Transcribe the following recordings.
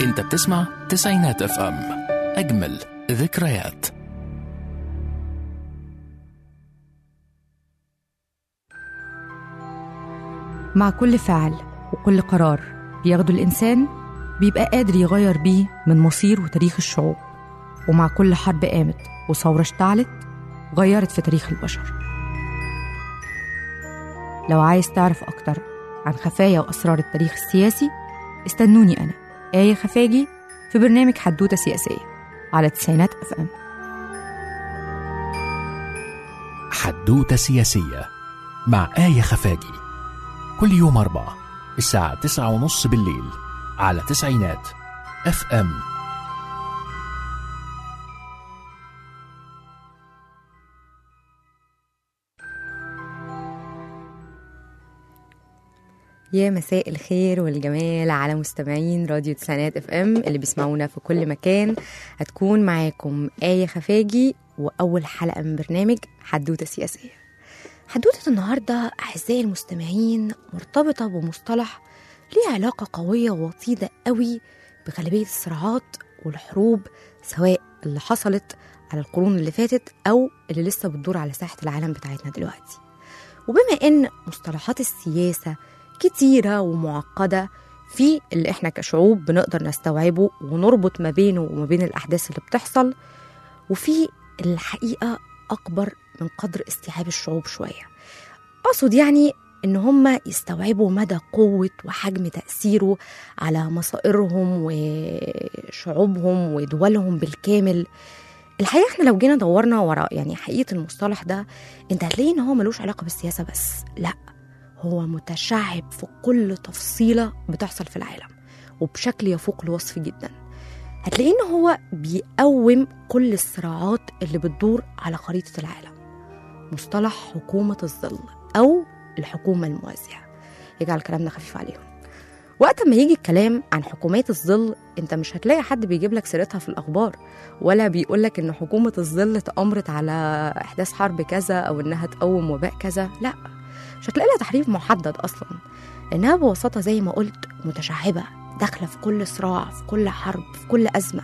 انت بتسمع تسعينات اف ام اجمل ذكريات مع كل فعل وكل قرار بياخده الإنسان بيبقى قادر يغير بيه من مصير وتاريخ الشعوب ومع كل حرب قامت وثورة اشتعلت غيرت في تاريخ البشر لو عايز تعرف أكتر عن خفايا وأسرار التاريخ السياسي استنوني أنا آية خفاجي في برنامج حدوتة سياسية على تسعينات أف أم حدوتة سياسية مع آية خفاجي كل يوم أربعة الساعة تسعة ونص بالليل على تسعينات اف ام يا مساء الخير والجمال على مستمعين راديو تسعينات اف ام اللي بيسمعونا في كل مكان هتكون معاكم آية خفاجي وأول حلقة من برنامج حدوتة سياسية حدوتة النهاردة أعزائي المستمعين مرتبطة بمصطلح ليه علاقة قوية ووطيدة قوي بغالبية الصراعات والحروب سواء اللي حصلت على القرون اللي فاتت أو اللي لسه بتدور على ساحة العالم بتاعتنا دلوقتي وبما إن مصطلحات السياسة كتيرة ومعقدة في اللي احنا كشعوب بنقدر نستوعبه ونربط ما بينه وما بين الأحداث اللي بتحصل وفي الحقيقة أكبر من قدر استيعاب الشعوب شوية أقصد يعني إن هم يستوعبوا مدى قوة وحجم تأثيره على مصائرهم وشعوبهم ودولهم بالكامل الحقيقة احنا لو جينا دورنا ورا يعني حقيقة المصطلح ده انت هتلاقي ان هو ملوش علاقة بالسياسة بس لا هو متشعب في كل تفصيلة بتحصل في العالم وبشكل يفوق الوصف جدا هتلاقيه ان هو بيقوم كل الصراعات اللي بتدور على خريطة العالم مصطلح حكومة الظل أو الحكومة الموازية يجعل كلامنا خفيف عليهم وقت ما يجي الكلام عن حكومات الظل انت مش هتلاقي حد بيجيب لك سيرتها في الاخبار ولا بيقول لك ان حكومه الظل تامرت على احداث حرب كذا او انها تقوم وباء كذا لا مش هتلاقي لها تحريف محدد اصلا لانها ببساطه زي ما قلت متشعبه داخله في كل صراع في كل حرب في كل ازمه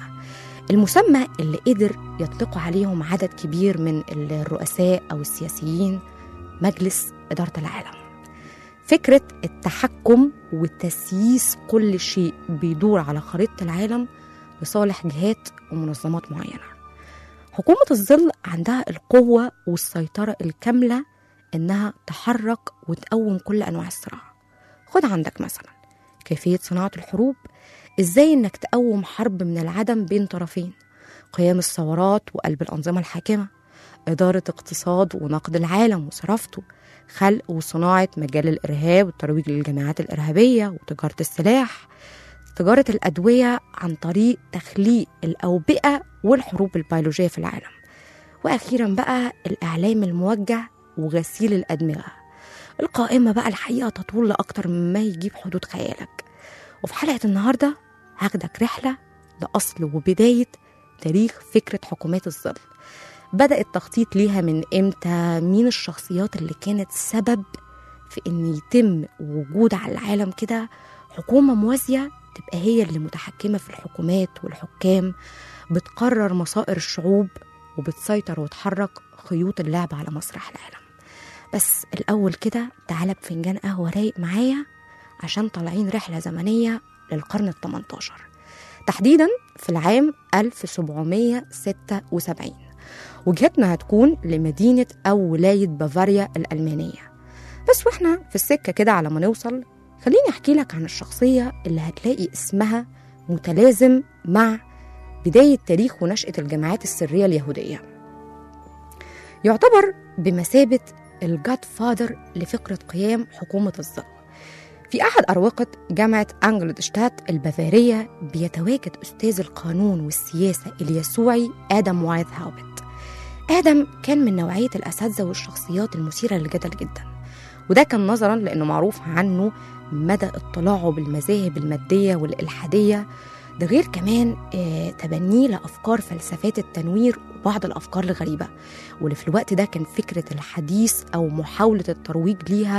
المسمى اللي قدر يطلقوا عليهم عدد كبير من الرؤساء او السياسيين مجلس اداره العالم فكره التحكم وتسييس كل شيء بيدور على خريطه العالم لصالح جهات ومنظمات معينه حكومه الظل عندها القوه والسيطره الكامله انها تحرك وتقوم كل انواع الصراع خد عندك مثلا كيفيه صناعه الحروب ازاي انك تقوم حرب من العدم بين طرفين قيام الثورات وقلب الانظمه الحاكمه اداره اقتصاد ونقد العالم وصرافته خلق وصناعه مجال الارهاب والترويج للجماعات الارهابيه وتجاره السلاح تجاره الادويه عن طريق تخليق الاوبئه والحروب البيولوجيه في العالم واخيرا بقى الاعلام الموجه وغسيل الادمغه القائمه بقى الحقيقه تطول لاكتر مما يجيب حدود خيالك وفي حلقه النهارده هاخدك رحله لاصل وبدايه تاريخ فكره حكومات الظل بدأ التخطيط ليها من امتى مين الشخصيات اللي كانت سبب في ان يتم وجود على العالم كده حكومة موازية تبقى هي اللي متحكمة في الحكومات والحكام بتقرر مصائر الشعوب وبتسيطر وتحرك خيوط اللعب على مسرح العالم بس الأول كده تعالى بفنجان قهوة رايق معايا عشان طالعين رحلة زمنية للقرن ال 18 تحديدا في العام 1776 وجهتنا هتكون لمدينة أو ولاية بافاريا الألمانية بس واحنا في السكة كده على ما نوصل خليني أحكي لك عن الشخصية اللي هتلاقي اسمها متلازم مع بداية تاريخ ونشأة الجماعات السرية اليهودية يعتبر بمثابة الجاد فادر لفكرة قيام حكومة الظل في أحد أروقة جامعة أنجلودشتات البافارية بيتواجد أستاذ القانون والسياسة اليسوعي آدم وايت هاوبت آدم كان من نوعية الأساتذة والشخصيات المثيرة للجدل جدا وده كان نظرا لأنه معروف عنه مدى اطلاعه بالمذاهب المادية والإلحادية ده غير كمان آه تبنيه لأفكار فلسفات التنوير وبعض الأفكار الغريبة واللي في الوقت ده كان فكرة الحديث أو محاولة الترويج ليها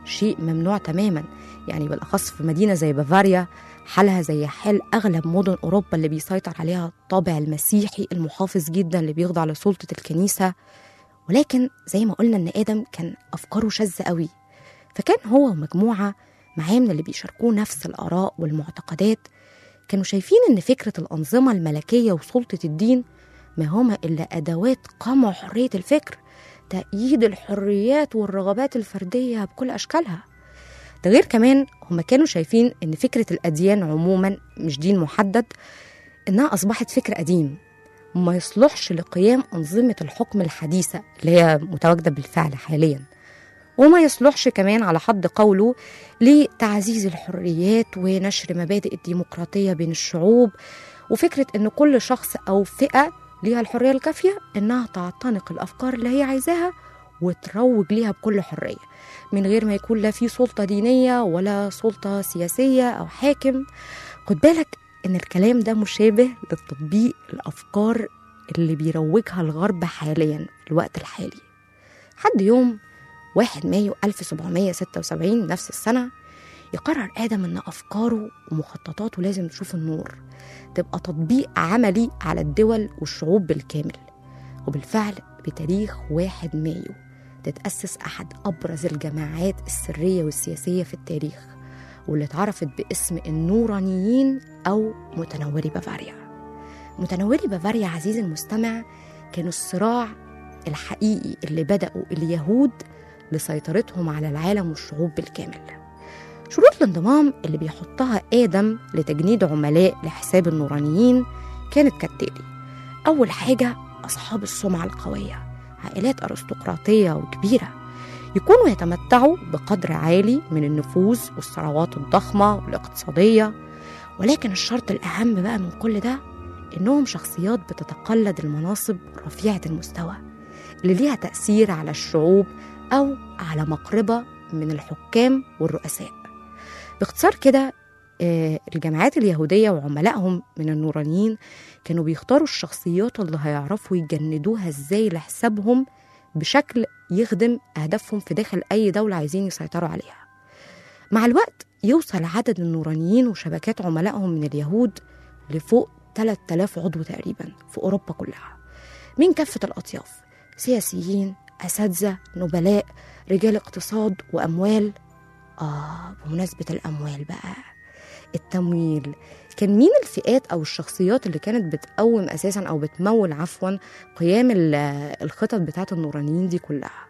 شيء ممنوع تماما يعني بالأخص في مدينة زي بافاريا حالها زي حال أغلب مدن أوروبا اللي بيسيطر عليها الطابع المسيحي المحافظ جدا اللي بيخضع لسلطة الكنيسة ولكن زي ما قلنا إن آدم كان أفكاره شاذة قوي فكان هو ومجموعة معاه من اللي بيشاركوه نفس الآراء والمعتقدات كانوا شايفين إن فكرة الأنظمة الملكية وسلطة الدين ما هما إلا أدوات قمع حرية الفكر تأييد الحريات والرغبات الفردية بكل أشكالها ده غير كمان هما كانوا شايفين إن فكرة الأديان عموما مش دين محدد إنها أصبحت فكر قديم وما يصلحش لقيام أنظمة الحكم الحديثة اللي هي متواجدة بالفعل حاليا وما يصلحش كمان على حد قوله لتعزيز الحريات ونشر مبادئ الديمقراطية بين الشعوب وفكرة إن كل شخص أو فئة ليها الحرية الكافية إنها تعتنق الأفكار اللي هي عايزاها وتروج ليها بكل حرية من غير ما يكون لا في سلطة دينية ولا سلطة سياسية أو حاكم خد بالك إن الكلام ده مشابه لتطبيق الأفكار اللي بيروجها الغرب حاليا في الوقت الحالي حد يوم 1 مايو 1776 نفس السنة يقرر آدم إن أفكاره ومخططاته لازم تشوف النور تبقى تطبيق عملي على الدول والشعوب بالكامل وبالفعل بتاريخ 1 مايو تتأسس أحد أبرز الجماعات السرية والسياسية في التاريخ واللي اتعرفت باسم النورانيين أو متنوري بافاريا متنوري بافاريا عزيزي المستمع كانوا الصراع الحقيقي اللي بدأوا اليهود لسيطرتهم على العالم والشعوب بالكامل شروط الانضمام اللي بيحطها آدم لتجنيد عملاء لحساب النورانيين كانت كالتالي أول حاجة أصحاب السمعة القوية عائلات أرستقراطية وكبيرة يكونوا يتمتعوا بقدر عالي من النفوذ والثروات الضخمة والاقتصادية ولكن الشرط الأهم بقى من كل ده إنهم شخصيات بتتقلد المناصب رفيعة المستوى اللي ليها تأثير على الشعوب أو على مقربة من الحكام والرؤساء باختصار كده آه، الجامعات اليهودية وعملائهم من النورانيين كانوا بيختاروا الشخصيات اللي هيعرفوا يجندوها ازاي لحسابهم بشكل يخدم أهدافهم في داخل أي دولة عايزين يسيطروا عليها مع الوقت يوصل عدد النورانيين وشبكات عملائهم من اليهود لفوق 3000 عضو تقريبا في أوروبا كلها من كافة الأطياف سياسيين أساتذة نبلاء رجال اقتصاد وأموال آه بمناسبة الأموال بقى التمويل كان مين الفئات أو الشخصيات اللي كانت بتقوم أساسا أو بتمول عفوا قيام ال- الخطط بتاعة النورانيين دي كلها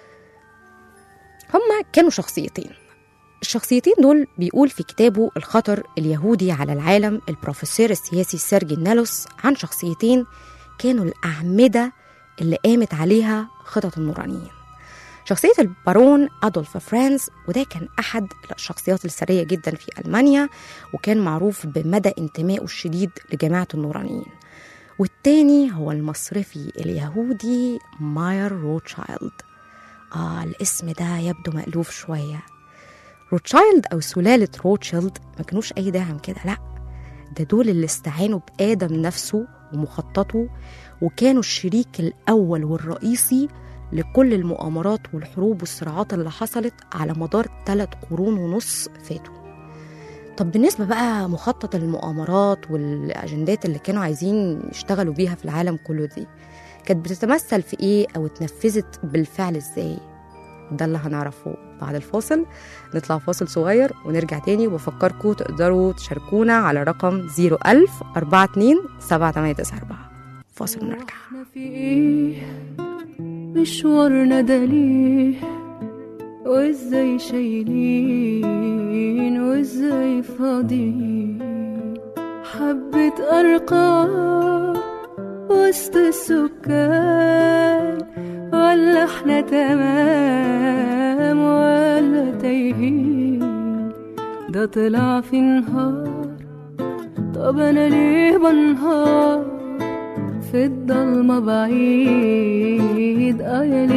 هما كانوا شخصيتين الشخصيتين دول بيقول في كتابه الخطر اليهودي على العالم البروفيسور السياسي سيرجي نالوس عن شخصيتين كانوا الأعمدة اللي قامت عليها خطط النورانيين شخصية البارون أدولف فرانز وده كان أحد الشخصيات الثرية جدا في ألمانيا وكان معروف بمدى انتمائه الشديد لجماعة النورانيين والتاني هو المصرفي اليهودي ماير روتشايلد آه الاسم ده يبدو مألوف شوية روتشايلد أو سلالة روتشيلد ما كانوش أي داعم كده لأ ده دول اللي استعانوا بآدم نفسه ومخططه وكانوا الشريك الأول والرئيسي لكل المؤامرات والحروب والصراعات اللي حصلت على مدار ثلاث قرون ونص فاتوا طب بالنسبة بقى مخطط المؤامرات والأجندات اللي كانوا عايزين يشتغلوا بيها في العالم كله دي كانت بتتمثل في إيه أو اتنفذت بالفعل إزاي ده اللي هنعرفه بعد الفاصل نطلع فاصل صغير ونرجع تاني وبفكركم تقدروا تشاركونا على رقم 01000 42 7894 فاصل ونرجع احنا في ايه مشوارنا ده ليه وازاي شايلين وازاي فاضيين حبة أرقام وسط السكان ولا احنا تمام ولا تايهين ده طلع في نهار طب انا ليه بنهار في الضلمة بعيد قايل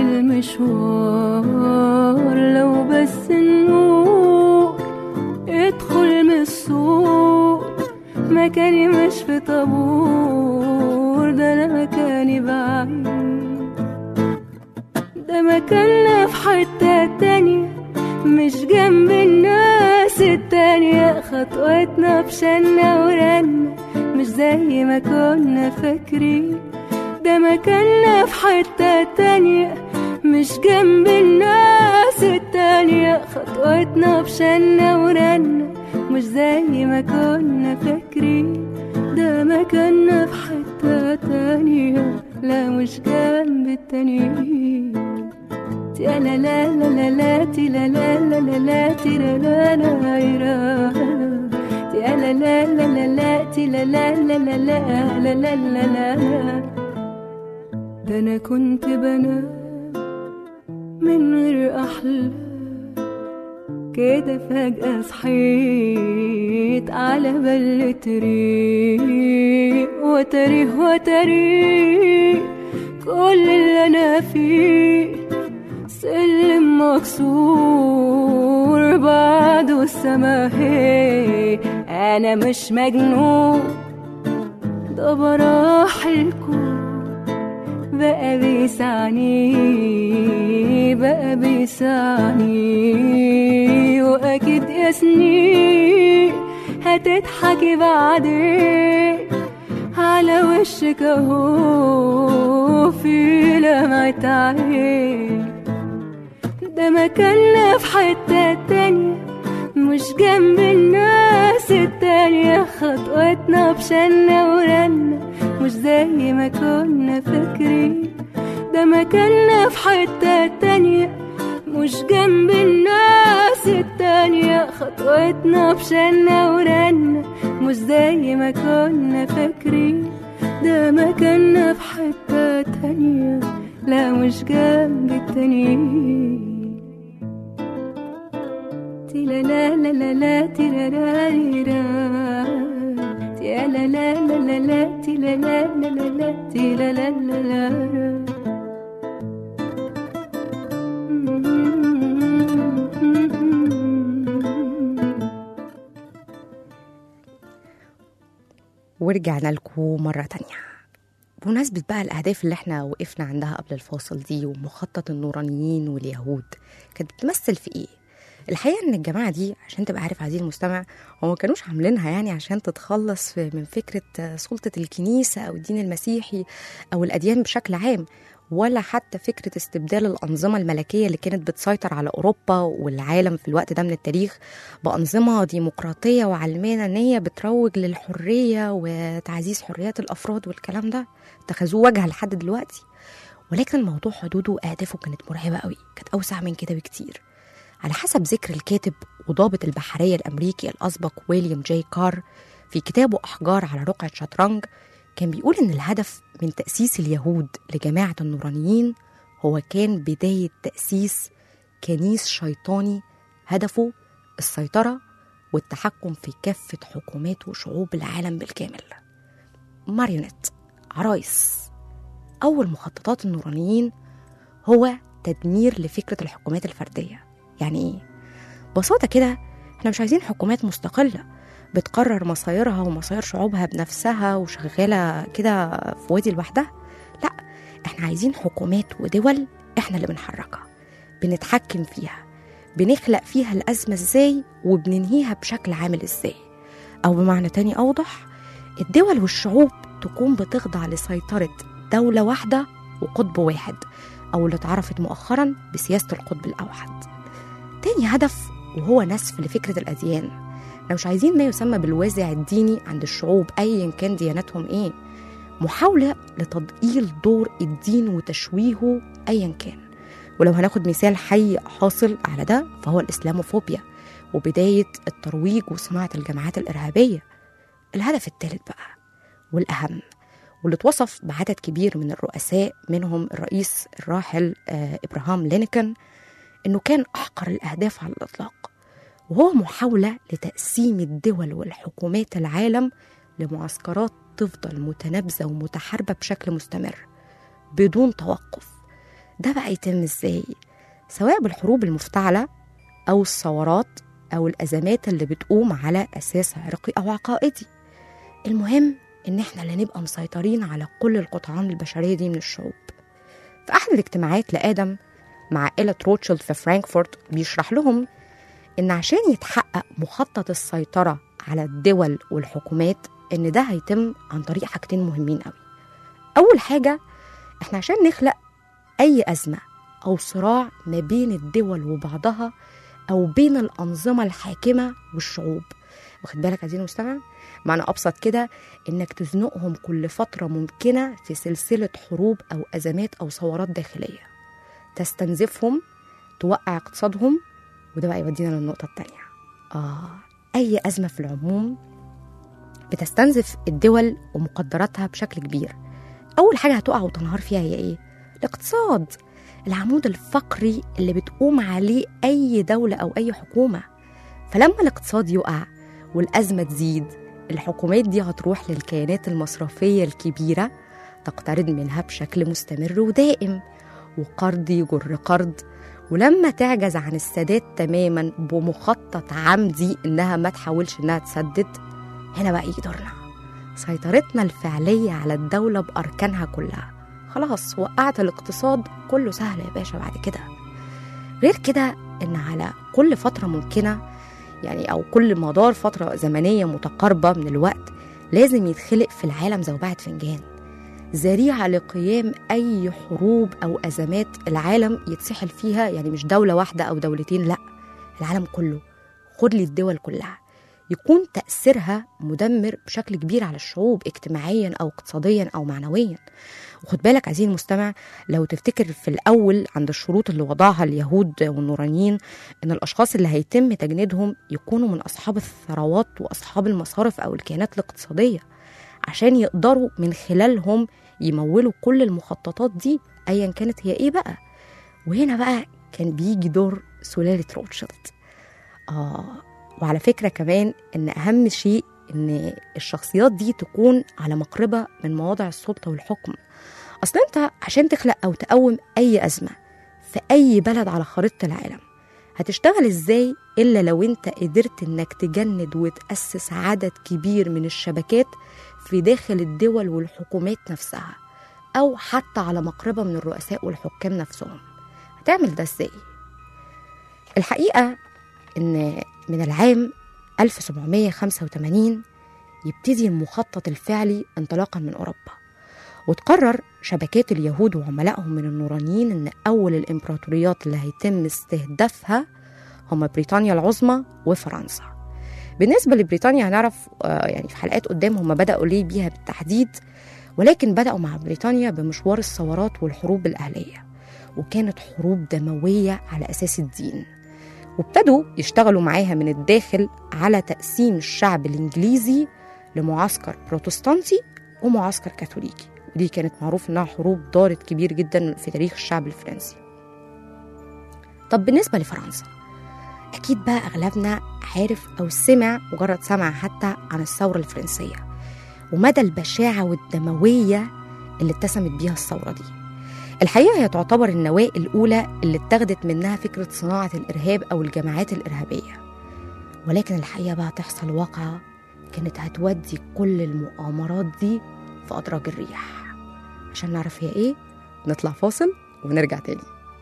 المشوار لو بس النور ادخل من السوق مكاني مش في طابور ده انا مكاني بعيد ده مكاننا في حتة تانية مش جنب الناس التانية خطوتنا بشنا ورنا مش زي ما كنا فاكرين ده مكاننا في حتة تانية مش جنب الناس التانية خطوتنا بشنا ورنا مش زي ما كنا فاكرين ده مكاننا في حتة تانية لا مش جنب التانيين تي لا لا لا لا لا تي لا لا لا لا لا تي لا لا لا لا تي لا لا لا لا لا تي لا لا لا لا لا لا لا لا لا ده انا كنت بنام من غير احلام كده فجأة صحيت على بل طريق وتاريخ وتاريخ كل اللي انا فيه سلم مكسور بعد والسما هي انا مش مجنون ده براح الكون بقى بيسعني بقى بيسعني واكيد يا سنين هتضحكي بعدين على وشك اهو في لمعة عين ده مكاننا في حتة تانية مش جنب الناس التانية خطوتنا بشنا ورنا مش زي ما كنا فاكرين ده مكاننا في حتة تانية مش جنب الناس التانية خطوتنا بشنا ورنا مش زي ما كنا فاكرين ده مكاننا في حتة تانية لا مش جنب التانيين تي لا لا لا لا لا تي لا لا لي را تي لا لا لا لا لا تي لا لا لا لا لا تي لا لا لا لا را ورجعنا لكم مرة تانية بمناسبة بقى الأهداف اللي احنا وقفنا عندها قبل الفاصل دي ومخطط النورانيين واليهود كانت بتمثل في ايه؟ الحقيقة ان الجماعة دي عشان تبقى عارف عزيزي المستمع هو ما كانوش عاملينها يعني عشان تتخلص من فكرة سلطة الكنيسة أو الدين المسيحي أو الأديان بشكل عام ولا حتى فكرة استبدال الأنظمة الملكية اللي كانت بتسيطر على أوروبا والعالم في الوقت ده من التاريخ بأنظمة ديمقراطية وعلمانية بتروج للحرية وتعزيز حريات الأفراد والكلام ده اتخذوه وجهة لحد دلوقتي ولكن الموضوع حدوده وأهدافه كانت مرعبة قوي كانت أوسع من كده بكتير على حسب ذكر الكاتب وضابط البحرية الأمريكي الأسبق ويليام جاي كار في كتابه أحجار على رقعة شطرنج كان بيقول إن الهدف من تأسيس اليهود لجماعة النورانيين هو كان بداية تأسيس كنيس شيطاني هدفه السيطرة والتحكم في كافة حكومات وشعوب العالم بالكامل ماريونيت عرايس أول مخططات النورانيين هو تدمير لفكرة الحكومات الفردية يعني إيه؟ ببساطة كده احنا مش عايزين حكومات مستقلة بتقرر مصايرها ومصاير شعوبها بنفسها وشغالة كده في وادي لوحدها لا احنا عايزين حكومات ودول احنا اللي بنحركها بنتحكم فيها بنخلق فيها الأزمة ازاي وبننهيها بشكل عامل ازاي أو بمعنى تاني أوضح الدول والشعوب تكون بتخضع لسيطرة دولة واحدة وقطب واحد أو اللي اتعرفت مؤخرا بسياسة القطب الأوحد تاني هدف وهو نسف لفكرة الأديان احنا مش عايزين ما يسمى بالوازع الديني عند الشعوب أيا كان دياناتهم إيه محاولة لتضئيل دور الدين وتشويهه أيا كان ولو هناخد مثال حي حاصل على ده فهو الإسلاموفوبيا وبداية الترويج وصناعة الجماعات الإرهابية الهدف الثالث بقى والأهم واللي اتوصف بعدد كبير من الرؤساء منهم الرئيس الراحل آه إبراهام لينكولن إنه كان أحقر الأهداف على الإطلاق وهو محاولة لتقسيم الدول والحكومات العالم لمعسكرات تفضل متنابذة ومتحاربة بشكل مستمر بدون توقف ده بقى يتم ازاي سواء بالحروب المفتعلة أو الثورات أو الأزمات اللي بتقوم على أساس عرقي أو عقائدي المهم إن إحنا اللي نبقى مسيطرين على كل القطعان البشرية دي من الشعوب في أحد الاجتماعات لآدم مع عائلة روتشيلد في فرانكفورت بيشرح لهم إن عشان يتحقق مخطط السيطرة على الدول والحكومات إن ده هيتم عن طريق حاجتين مهمين قوي أول حاجة إحنا عشان نخلق أي أزمة أو صراع ما بين الدول وبعضها أو بين الأنظمة الحاكمة والشعوب واخد بالك عزيزي المستمع معنى أبسط كده إنك تزنقهم كل فترة ممكنة في سلسلة حروب أو أزمات أو ثورات داخلية تستنزفهم توقع اقتصادهم وده بقى يودينا للنقطة التانية آه أي أزمة في العموم بتستنزف الدول ومقدراتها بشكل كبير أول حاجة هتقع وتنهار فيها هي إيه؟ الاقتصاد العمود الفقري اللي بتقوم عليه أي دولة أو أي حكومة فلما الاقتصاد يقع والأزمة تزيد الحكومات دي هتروح للكيانات المصرفية الكبيرة تقترض منها بشكل مستمر ودائم وقرض يجر قرض ولما تعجز عن السداد تماما بمخطط عمدي انها ما تحاولش انها تسدد هنا بقى يجي دورنا سيطرتنا الفعلية على الدولة بأركانها كلها خلاص وقعت الاقتصاد كله سهل يا باشا بعد كده غير كده ان على كل فترة ممكنة يعني او كل مدار فترة زمنية متقاربة من الوقت لازم يتخلق في العالم زوبعة فنجان ذريعة لقيام أي حروب أو أزمات العالم يتسحل فيها يعني مش دولة واحدة أو دولتين لأ العالم كله خد لي الدول كلها يكون تأثيرها مدمر بشكل كبير على الشعوب اجتماعيا أو اقتصاديا أو معنويا وخد بالك عزيزي المستمع لو تفتكر في الأول عند الشروط اللي وضعها اليهود والنورانيين إن الأشخاص اللي هيتم تجنيدهم يكونوا من أصحاب الثروات وأصحاب المصارف أو الكيانات الاقتصادية عشان يقدروا من خلالهم يمولوا كل المخططات دي ايا كانت هي ايه بقى وهنا بقى كان بيجي دور سلالة روتشيلد اه وعلى فكرة كمان ان اهم شيء ان الشخصيات دي تكون على مقربة من مواضع السلطة والحكم اصل انت عشان تخلق او تقوم اي ازمة في اي بلد على خريطة العالم هتشتغل ازاي الا لو انت قدرت انك تجند وتأسس عدد كبير من الشبكات في داخل الدول والحكومات نفسها أو حتى على مقربة من الرؤساء والحكام نفسهم هتعمل ده ازاي؟ الحقيقة إن من العام 1785 يبتدي المخطط الفعلي انطلاقا من أوروبا وتقرر شبكات اليهود وعملائهم من النورانيين إن أول الإمبراطوريات اللي هيتم استهدافها هما بريطانيا العظمى وفرنسا بالنسبة لبريطانيا هنعرف آه، يعني في حلقات قدام هم بدأوا ليه بيها بالتحديد ولكن بدأوا مع بريطانيا بمشوار الثورات والحروب الأهلية وكانت حروب دموية على أساس الدين وابتدوا يشتغلوا معاها من الداخل على تقسيم الشعب الإنجليزي لمعسكر بروتستانتي ومعسكر كاثوليكي ودي كانت معروف إنها حروب دارت كبير جدا في تاريخ الشعب الفرنسي طب بالنسبة لفرنسا أكيد بقى أغلبنا عارف أو سمع مجرد سمع حتى عن الثورة الفرنسية ومدى البشاعة والدموية اللي اتسمت بيها الثورة دي الحقيقة هي تعتبر النواة الأولى اللي اتخذت منها فكرة صناعة الإرهاب أو الجماعات الإرهابية ولكن الحقيقة بقى تحصل واقعة كانت هتودي كل المؤامرات دي في أدراج الريح عشان نعرف هي إيه نطلع فاصل ونرجع تاني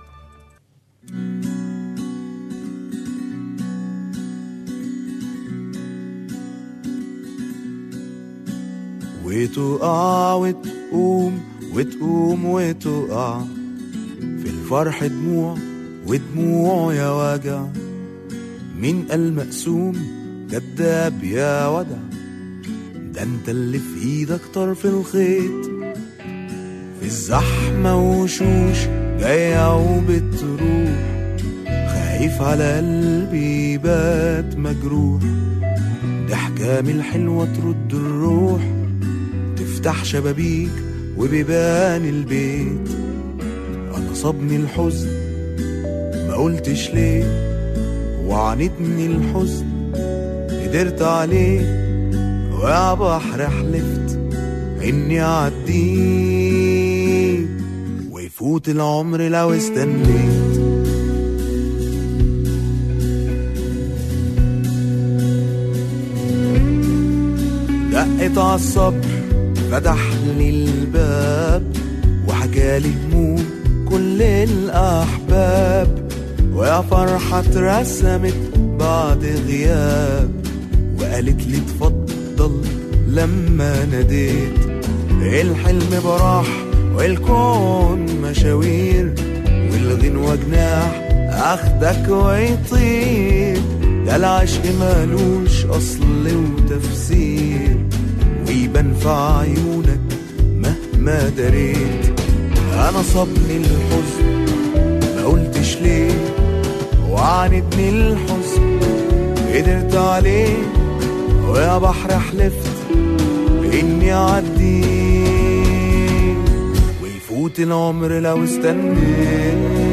وتقع وتقوم وتقوم وتقع في الفرح دموع ودموع يا وجع مين قال مقسوم كداب يا ودع ده انت اللي في ايدك طرف الخيط في الزحمة وشوش جاية وبتروح خايف على قلبي بات مجروح ضحكة من الحلوة ترد الروح تفتح شبابيك وبيبان البيت انا صابني الحزن ما قلتش ليه وعانتني الحزن قدرت عليه ويا بحر حلفت اني اعديه ويفوت العمر لو استنيت دقت عالصبر فتح لي الباب وحكالي هموم كل الأحباب ويا فرحة اترسمت بعد غياب وقالت لي اتفضل لما ناديت الحلم براح والكون مشاوير والغنوة جناح اخدك ويطير ده العشق مالوش اصل وتفسير ويبان في عيونك مهما دريت انا صابني الحزن ما قلتش ليه وعاندني الحزن قدرت عليه ويا بحر حلفت اني اعدي ويفوت العمر لو استنيت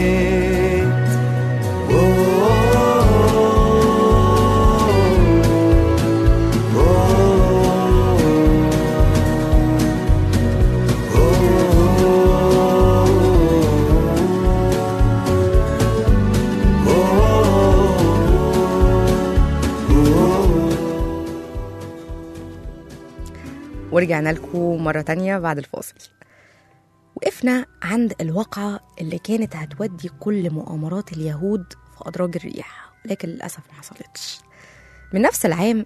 ورجعنا لكم مرة تانية بعد الفاصل وقفنا عند الواقعة اللي كانت هتودي كل مؤامرات اليهود في أدراج الريح لكن للأسف ما حصلتش من نفس العام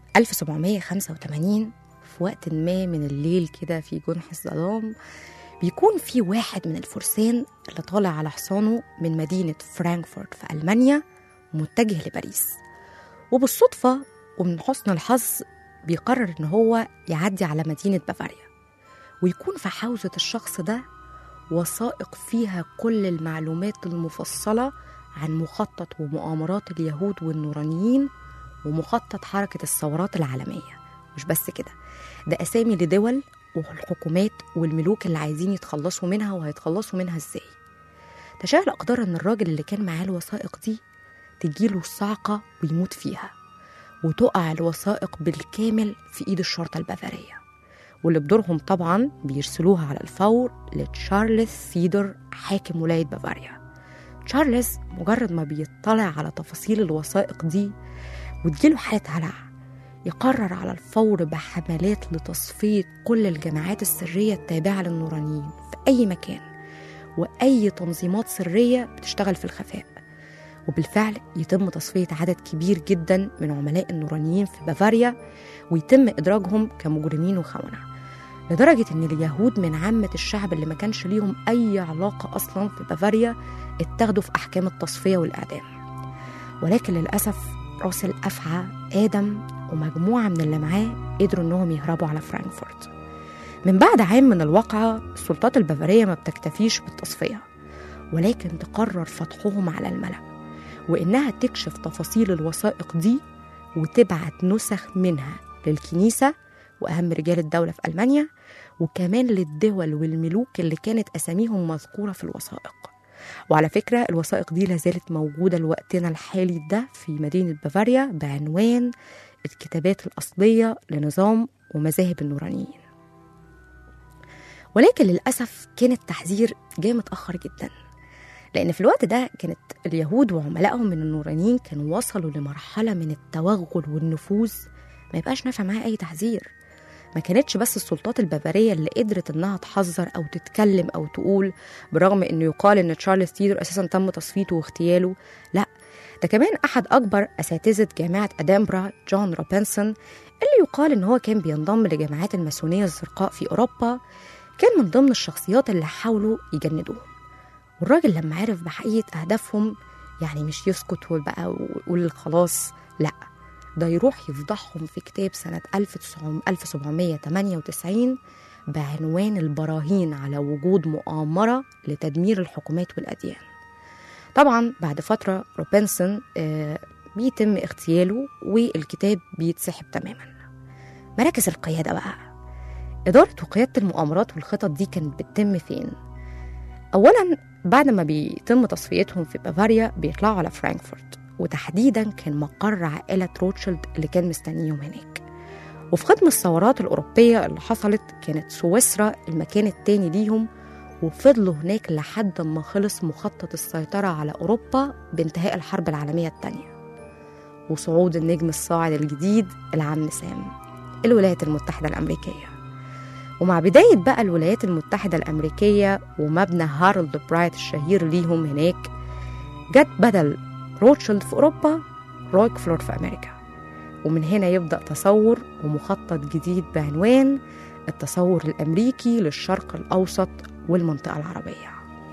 1785 في وقت ما من الليل كده في جنح الظلام بيكون في واحد من الفرسان اللي طالع على حصانه من مدينة فرانكفورت في ألمانيا متجه لباريس وبالصدفة ومن حسن الحظ بيقرر إن هو يعدي على مدينة بافاريا ويكون في حوزة الشخص ده وثائق فيها كل المعلومات المفصلة عن مخطط ومؤامرات اليهود والنورانيين ومخطط حركة الثورات العالمية مش بس كده ده أسامي لدول والحكومات والملوك اللي عايزين يتخلصوا منها وهيتخلصوا منها ازاي تشاء الأقدار إن الراجل اللي كان معاه الوثائق دي تجيله الصعقة ويموت فيها وتقع الوثائق بالكامل في إيد الشرطة البافارية واللي بدورهم طبعا بيرسلوها على الفور لتشارلز سيدر حاكم ولاية بافاريا تشارلز مجرد ما بيطلع على تفاصيل الوثائق دي وتجيله حالة هلع يقرر على الفور بحملات لتصفية كل الجماعات السرية التابعة للنورانيين في أي مكان وأي تنظيمات سرية بتشتغل في الخفاء وبالفعل يتم تصفية عدد كبير جدا من عملاء النورانيين في بافاريا ويتم إدراجهم كمجرمين وخونة لدرجة إن اليهود من عامة الشعب اللي ما كانش ليهم أي علاقة أصلا في بافاريا اتاخدوا في أحكام التصفية والإعدام ولكن للأسف راس الأفعى آدم ومجموعة من اللي معاه قدروا إنهم يهربوا على فرانكفورت من بعد عام من الواقعة السلطات البافارية ما بتكتفيش بالتصفية ولكن تقرر فتحهم على الملأ وإنها تكشف تفاصيل الوثائق دي وتبعت نسخ منها للكنيسة وأهم رجال الدولة في ألمانيا وكمان للدول والملوك اللي كانت أساميهم مذكورة في الوثائق وعلى فكرة الوثائق دي لازالت موجودة لوقتنا الحالي ده في مدينة بافاريا بعنوان الكتابات الأصلية لنظام ومذاهب النورانيين ولكن للأسف كان التحذير جاي متأخر جدا لأن في الوقت ده كانت اليهود وعملائهم من النورانيين كانوا وصلوا لمرحلة من التوغل والنفوذ ما يبقاش نافع معاه أي تحذير ما كانتش بس السلطات البافارية اللي قدرت إنها تحذر أو تتكلم أو تقول برغم إنه يقال إن تشارلز تيدر أساسا تم تصفيته واغتياله لا ده كمان أحد أكبر أساتذة جامعة أدنبرا جون روبنسون اللي يقال إن هو كان بينضم لجماعات الماسونية الزرقاء في أوروبا كان من ضمن الشخصيات اللي حاولوا يجندوهم والراجل لما عرف بحقيقة أهدافهم يعني مش يسكت وبقى ويقول خلاص لأ ده يروح يفضحهم في كتاب سنة 1798 بعنوان البراهين على وجود مؤامرة لتدمير الحكومات والأديان طبعا بعد فترة روبنسون آه بيتم اغتياله والكتاب بيتسحب تماما مراكز القيادة بقى إدارة وقيادة المؤامرات والخطط دي كانت بتتم فين؟ أولا بعد ما بيتم تصفيتهم في بافاريا بيطلعوا على فرانكفورت وتحديدا كان مقر عائلة روتشيلد اللي كان مستنيهم هناك وفي ختم الثورات الأوروبية اللي حصلت كانت سويسرا المكان التاني ليهم وفضلوا هناك لحد ما خلص مخطط السيطرة على أوروبا بانتهاء الحرب العالمية التانية وصعود النجم الصاعد الجديد العم سام الولايات المتحدة الأمريكية ومع بداية بقى الولايات المتحدة الأمريكية ومبنى هارولد برايت الشهير ليهم هناك جت بدل روتشيلد في أوروبا روك فلور في أمريكا ومن هنا يبدأ تصور ومخطط جديد بعنوان التصور الأمريكي للشرق الأوسط والمنطقة العربية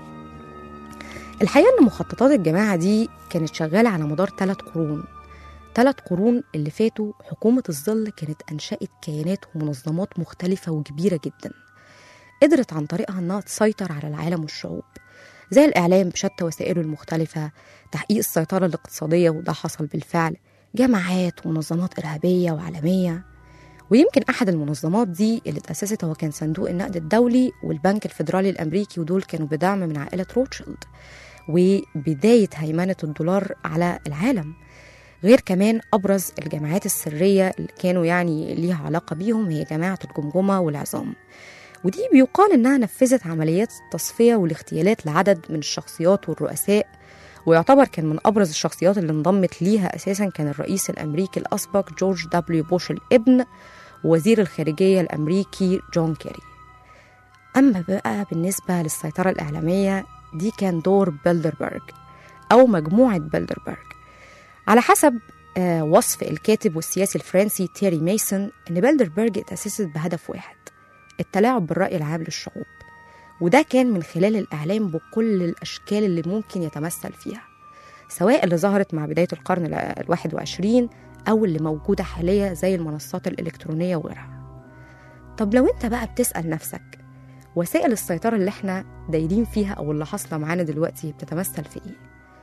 الحقيقة أن مخططات الجماعة دي كانت شغالة على مدار ثلاث قرون ثلاث قرون اللي فاتوا حكومة الظل كانت أنشأت كيانات ومنظمات مختلفة وكبيرة جدا قدرت عن طريقها أنها تسيطر على العالم والشعوب زي الإعلام بشتى وسائله المختلفة تحقيق السيطرة الاقتصادية وده حصل بالفعل جماعات ومنظمات إرهابية وعالمية ويمكن أحد المنظمات دي اللي اتأسست هو كان صندوق النقد الدولي والبنك الفيدرالي الأمريكي ودول كانوا بدعم من عائلة روتشيلد وبداية هيمنة الدولار على العالم غير كمان أبرز الجماعات السرية اللي كانوا يعني ليها علاقة بيهم هي جماعة الجمجمة والعظام ودي بيقال إنها نفذت عمليات التصفية والاغتيالات لعدد من الشخصيات والرؤساء ويعتبر كان من أبرز الشخصيات اللي انضمت ليها أساسا كان الرئيس الأمريكي الأسبق جورج دبليو بوش الابن ووزير الخارجية الأمريكي جون كيري أما بقى بالنسبة للسيطرة الإعلامية دي كان دور بيلدربرج أو مجموعة بيلدربرج على حسب آه، وصف الكاتب والسياسي الفرنسي تيري ميسون إن بيلدربرج اتأسست بهدف واحد التلاعب بالرأي العام للشعوب وده كان من خلال الإعلام بكل الأشكال اللي ممكن يتمثل فيها سواء اللي ظهرت مع بداية القرن الواحد وعشرين أو اللي موجودة حاليا زي المنصات الإلكترونية وغيرها طب لو أنت بقى بتسأل نفسك وسائل السيطرة اللي احنا دايرين فيها أو اللي حاصلة معانا دلوقتي بتتمثل في إيه؟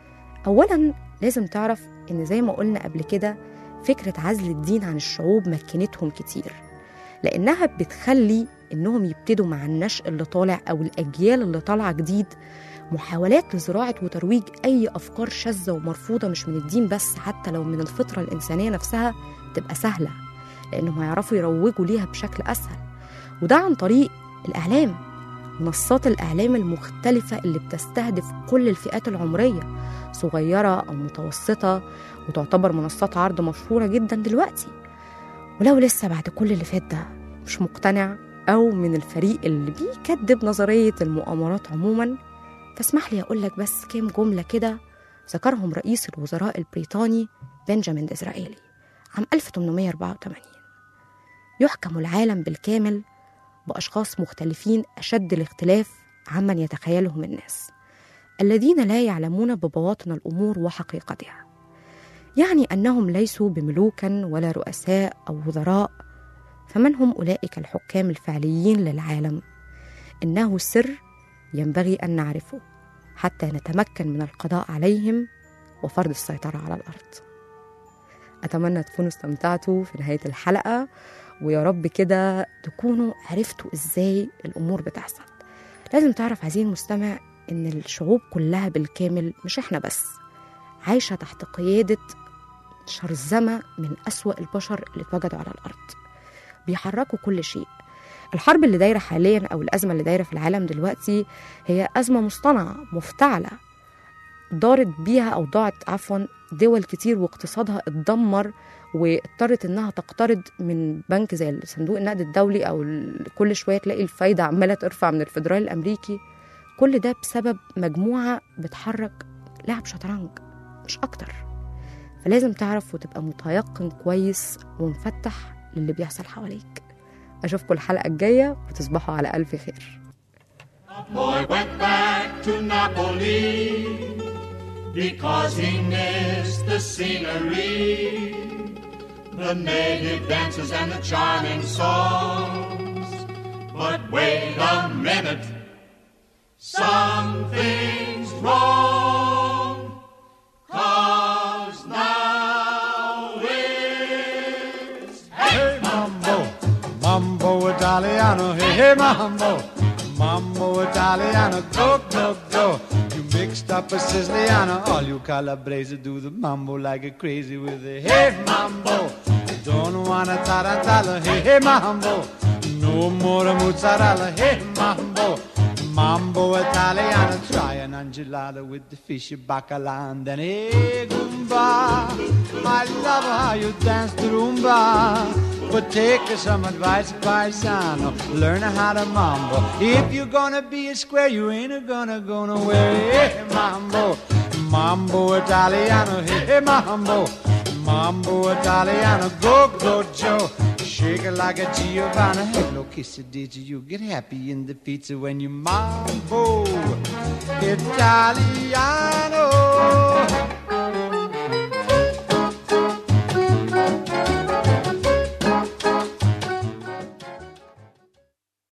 أولا لازم تعرف إن زي ما قلنا قبل كده فكرة عزل الدين عن الشعوب مكنتهم كتير لأنها بتخلي إنهم يبتدوا مع النشء اللي طالع أو الأجيال اللي طالعة جديد محاولات لزراعة وترويج أي أفكار شاذة ومرفوضة مش من الدين بس حتى لو من الفطرة الإنسانية نفسها تبقى سهلة لأنهم هيعرفوا يروجوا ليها بشكل أسهل وده عن طريق الإعلام منصات الإعلام المختلفة اللي بتستهدف كل الفئات العمرية صغيرة أو متوسطة وتعتبر منصات عرض مشهورة جدا دلوقتي ولو لسه بعد كل اللي فات ده مش مقتنع أو من الفريق اللي بيكذب نظرية المؤامرات عموما فاسمح لي أقول لك بس كام جملة كده ذكرهم رئيس الوزراء البريطاني بنجامين ديزرائيلي عام 1884 يحكم العالم بالكامل بأشخاص مختلفين أشد الاختلاف عمن يتخيلهم الناس الذين لا يعلمون ببواطن الأمور وحقيقتها يعني أنهم ليسوا بملوكا ولا رؤساء أو وزراء فمن هم أولئك الحكام الفعليين للعالم إنه سر ينبغي أن نعرفه حتى نتمكن من القضاء عليهم وفرض السيطرة على الأرض أتمنى تكونوا استمتعتوا في نهاية الحلقة ويا رب كده تكونوا عرفتوا إزاي الأمور بتحصل لازم تعرف عزيزي المستمع إن الشعوب كلها بالكامل مش إحنا بس عايشة تحت قيادة شرذمة من أسوأ البشر اللي اتوجدوا على الأرض بيحركوا كل شيء الحرب اللي دايرة حاليا أو الأزمة اللي دايرة في العالم دلوقتي هي أزمة مصطنعة مفتعلة دارت بيها أو ضاعت عفوا دول كتير واقتصادها اتدمر واضطرت انها تقترض من بنك زي صندوق النقد الدولي او ال- كل شويه تلاقي الفايده عماله ترفع من الفدرالي الامريكي كل ده بسبب مجموعه بتحرك لعب شطرنج مش اكتر فلازم تعرف وتبقى متيقن كويس ومفتح للي بيحصل حواليك اشوفكم الحلقه الجايه وتصبحوا على الف خير boy went back to Napoli because he missed the scenery, the native dances and the charming songs. But wait a minute, something's wrong. Cause now it's Hey mambo, mambo Italiano, hey hey mambo, mambo Italiano, go go go. You mixed up a Siciliano, all you Calabrese do the mambo like a crazy with a hey mambo. Don't wanna tarantella, hey hey mambo, no more mozzarella, hey mambo. Mambo Italiano, try an enchilada with the fishy bacala and then hey Goomba. I love how you dance the rumba. But take some advice, paisano. Learn how to mambo. If you're gonna be a square, you ain't gonna go nowhere. Hey, mambo, mambo Italiano. Hey, mambo, Mambo Italiano, go, go, Joe. Shake it like a Giovanna. Hello, kiss it, did you? Get happy in the pizza when you mambo Italiano.